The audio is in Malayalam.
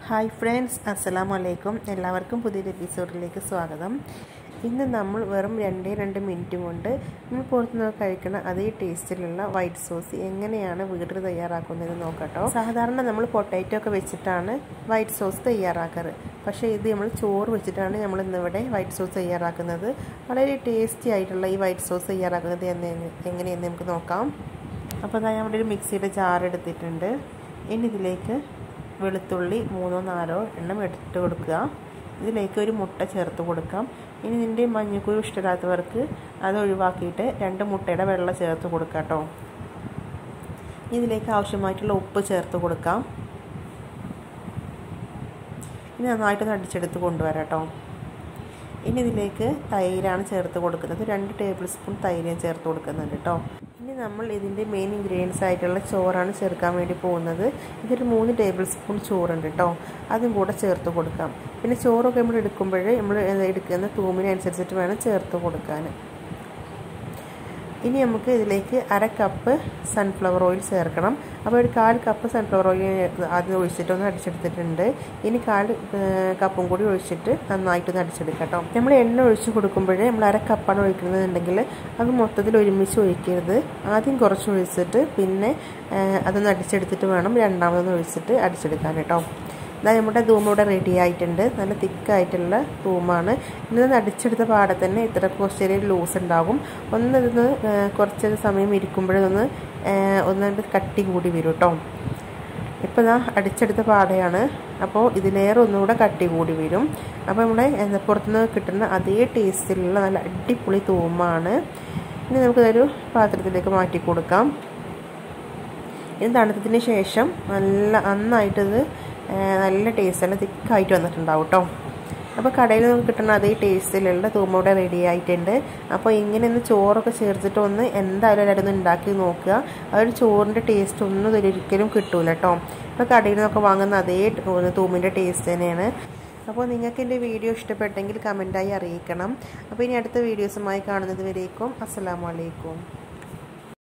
ഹായ് ഫ്രണ്ട്സ് അസ്സലാമു അലൈക്കും എല്ലാവർക്കും പുതിയൊരു എപ്പിസോഡിലേക്ക് സ്വാഗതം ഇന്ന് നമ്മൾ വെറും രണ്ടേ രണ്ട് മിനിറ്റ് കൊണ്ട് നമ്മൾ പുറത്തുനിന്ന് കഴിക്കുന്ന അതേ ടേസ്റ്റിലുള്ള വൈറ്റ് സോസ് എങ്ങനെയാണ് വീട്ടിൽ തയ്യാറാക്കുന്നത് നോക്കട്ടോ സാധാരണ നമ്മൾ പൊട്ടാറ്റോ ഒക്കെ വെച്ചിട്ടാണ് വൈറ്റ് സോസ് തയ്യാറാക്കാറ് പക്ഷേ ഇത് നമ്മൾ ചോറ് വെച്ചിട്ടാണ് നമ്മൾ ഇന്നിവിടെ വൈറ്റ് സോസ് തയ്യാറാക്കുന്നത് വളരെ ടേസ്റ്റി ആയിട്ടുള്ള ഈ വൈറ്റ് സോസ് തയ്യാറാക്കുന്നത് എങ്ങനെയെന്ന് നമുക്ക് നോക്കാം അപ്പോൾ അതായത് അവിടെ ഒരു മിക്സിയുടെ ജാർ എടുത്തിട്ടുണ്ട് ഇനി ഇതിലേക്ക് വെളുത്തുള്ളി മൂന്നോ നാലോ എണ്ണം എടുത്ത് കൊടുക്കുക ഇതിലേക്ക് ഒരു മുട്ട ചേർത്ത് കൊടുക്കാം ഇനി ഇതിൻ്റെ മഞ്ഞക്കുരു ഇഷ്ടമില്ലാത്തവർക്ക് അത് ഒഴിവാക്കിയിട്ട് രണ്ട് മുട്ടയുടെ വെള്ളം ചേർത്ത് കൊടുക്കാം കേട്ടോ ഇതിലേക്ക് ആവശ്യമായിട്ടുള്ള ഉപ്പ് ചേർത്ത് കൊടുക്കാം ഇനി നന്നായിട്ട് അടിച്ചെടുത്ത് കൊണ്ടുവരാം കേട്ടോ ഇനി ഇതിലേക്ക് തൈരാണ് ചേർത്ത് കൊടുക്കുന്നത് രണ്ട് ടേബിൾ സ്പൂൺ തൈര് ചേർത്ത് കൊടുക്കുന്നുണ്ട് കേട്ടോ ഇനി നമ്മൾ ഇതിൻ്റെ മെയിൻ ഇൻഗ്രീഡിയൻസ് ആയിട്ടുള്ള ചോറാണ് ചേർക്കാൻ വേണ്ടി പോകുന്നത് ഇതൊരു മൂന്ന് ടേബിൾ സ്പൂൺ ചോറുണ്ട് കേട്ടോ അതും കൂടെ ചേർത്ത് കൊടുക്കാം പിന്നെ ചോറൊക്കെ നമ്മൾ എടുക്കുമ്പോൾ നമ്മൾ എടുക്കുന്ന തൂമിനനുസരിച്ചിട്ട് വേണം ചേർത്ത് കൊടുക്കാൻ ഇനി നമുക്ക് ഇതിലേക്ക് അര കപ്പ് സൺഫ്ലവർ ഓയിൽ ചേർക്കണം അപ്പോൾ ഒരു കാൽ കപ്പ് സൺഫ്ലവർ ഓയിൽ ആദ്യം ഒഴിച്ചിട്ട് ഒന്ന് അടിച്ചെടുത്തിട്ടുണ്ട് ഇനി കാൽ കപ്പും കൂടി ഒഴിച്ചിട്ട് നന്നായിട്ടൊന്ന് അടിച്ചെടുക്കാം കേട്ടോ നമ്മൾ എണ്ണ ഒഴിച്ച് കൊടുക്കുമ്പോഴേ നമ്മൾ അര കപ്പാണ് ഒഴിക്കുന്നതെന്നുണ്ടെങ്കിൽ അത് മൊത്തത്തിൽ ഒരുമിച്ച് ഒഴിക്കരുത് ആദ്യം കുറച്ച് ഒഴിച്ചിട്ട് പിന്നെ അതൊന്ന് അടിച്ചെടുത്തിട്ട് വേണം രണ്ടാമതൊന്ന് ഒഴിച്ചിട്ട് അടിച്ചെടുക്കാൻ കേട്ടോ ഇതാ നമ്മുടെ ധൂമ ഇവിടെ റെഡി ആയിട്ടുണ്ട് നല്ല തിക്കായിട്ടുള്ള ധൂമാണ് ഇന്ന് അടിച്ചെടുത്ത പാടെ തന്നെ ഇത്ര കുറച്ച് ചെറിയ ലൂസ് ഉണ്ടാകും ഒന്ന് ഇതൊന്ന് കുറച്ച് സമയം ഇരിക്കുമ്പോഴൊന്ന് ഒന്നുകൊണ്ട് കട്ടി കൂടി വരും കേട്ടോ ഇപ്പോൾ ഇതാ അടിച്ചെടുത്ത പാടയാണ് അപ്പോൾ ഇതിലേറെ ഒന്നുകൂടെ കട്ടി കൂടി വരും അപ്പോൾ നമ്മുടെ പുറത്തുനിന്ന് കിട്ടുന്ന അതേ ടേസ്റ്റിലുള്ള നല്ല അടിപൊളി തൂമാണ് ഇനി നമുക്കിതൊരു പാത്രത്തിലേക്ക് മാറ്റി കൊടുക്കാം ഇത് തണുത്തതിന് ശേഷം നല്ല നന്നായിട്ടത് നല്ല ടേസ്റ്റ് നല്ല തിക്കായിട്ട് വന്നിട്ടുണ്ടാവും കേട്ടോ അപ്പോൾ കടയിൽ നമുക്ക് കിട്ടുന്ന അതേ ടേസ്റ്റിലുള്ള തൂമ്മൂടെ റെഡി ആയിട്ടുണ്ട് അപ്പോൾ ഇങ്ങനെ ഒന്ന് ചോറൊക്കെ ചേർത്തിട്ട് ഒന്ന് എന്തായാലും എല്ലാവരും ഒന്ന് ഉണ്ടാക്കി നോക്കുക ആ ഒരു ചോറിൻ്റെ ടേസ്റ്റ് ഒന്നും ഒരിക്കലും കിട്ടൂല കേട്ടോ അപ്പോൾ കടയിൽ നിന്നൊക്കെ വാങ്ങുന്ന അതേ തൂമിൻ്റെ ടേസ്റ്റ് തന്നെയാണ് അപ്പോൾ നിങ്ങൾക്ക് എൻ്റെ വീഡിയോ ഇഷ്ടപ്പെട്ടെങ്കിൽ കമൻറ്റായി അറിയിക്കണം അപ്പോൾ ഇനി അടുത്ത വീഡിയോസുമായി കാണുന്നത് വരേക്കും അസ്സാം വലൈക്കും